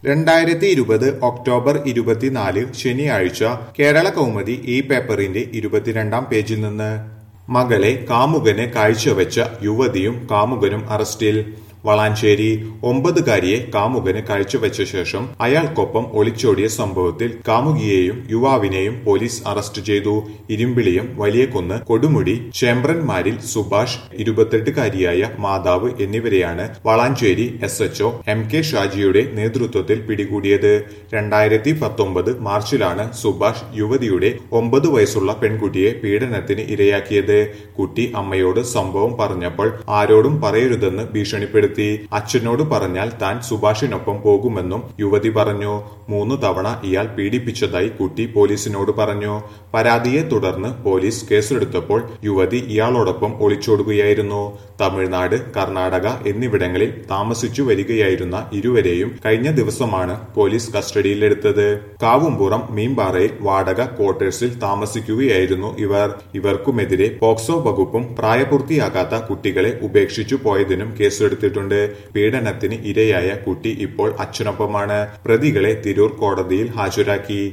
രണ്ടായിരത്തി ഇരുപത് ഒക്ടോബർ ഇരുപത്തിനാല് ശനിയാഴ്ച കേരള കൗമുദി ഈ പേപ്പറിന്റെ ഇരുപത്തിരണ്ടാം പേജിൽ നിന്ന് മകളെ കാമുകന് കാഴ്ചവെച്ച യുവതിയും കാമുകനും അറസ്റ്റിൽ വളാഞ്ചേരി ഒമ്പതുകാരിയെ കാമുകന് കാഴ്ചവെച്ച ശേഷം അയാൾക്കൊപ്പം ഒളിച്ചോടിയ സംഭവത്തിൽ കാമുകിയെയും യുവാവിനെയും പോലീസ് അറസ്റ്റ് ചെയ്തു ഇരുമ്പിളിയം വലിയകുന്ന് കൊടുമുടി ചേമ്പ്രന്മാരിൽ സുഭാഷ് ഇരുപത്തെട്ടുകാരിയായ മാതാവ് എന്നിവരെയാണ് Valanchery S HO M K ഷാജിയുടെ നേതൃത്വത്തിൽ പിടികൂടിയത് രണ്ടായിരത്തി പത്തൊമ്പത് മാർച്ചിലാണ് സുഭാഷ് യുവതിയുടെ ഒമ്പത് വയസ്സുള്ള പെൺകുട്ടിയെ പീഡനത്തിന് ഇരയാക്കിയത് കുട്ടി അമ്മയോട് സംഭവം പറഞ്ഞപ്പോൾ ആരോടും പറയരുതെന്ന് ഭീഷണിപ്പെടുത്തി അച്ഛനോട് പറഞ്ഞാൽ താൻ സുഭാഷിനൊപ്പം പോകുമെന്നും യുവതി പറഞ്ഞു മൂന്ന് തവണ ഇയാൾ പീഡിപ്പിച്ചതായി കുട്ടി പോലീസിനോട് പറഞ്ഞു പരാതിയെ തുടർന്ന് പോലീസ് കേസെടുത്തപ്പോൾ യുവതി ഇയാളോടൊപ്പം ഒളിച്ചോടുകയായിരുന്നു തമിഴ്നാട് കർണാടക എന്നിവിടങ്ങളിൽ താമസിച്ചു വരികയായിരുന്ന ഇരുവരെയും കഴിഞ്ഞ ദിവസമാണ് പോലീസ് കസ്റ്റഡിയിലെടുത്തത് കാവുംപുറം മീൻപാറയിൽ വാടക ക്വാർട്ടേഴ്സിൽ താമസിക്കുകയായിരുന്നു ഇവർ ഇവർക്കുമെതിരെ പോക്സോ വകുപ്പും പ്രായപൂർത്തിയാകാത്ത കുട്ടികളെ ഉപേക്ഷിച്ചു പോയതിനും കേസെടുത്തിട്ടുണ്ട് പീഡനത്തിന് ഇരയായ കുട്ടി ഇപ്പോൾ അച്ഛനൊപ്പമാണ് പ്രതികളെ തിരൂർ കോടതിയിൽ ഹാജരാക്കി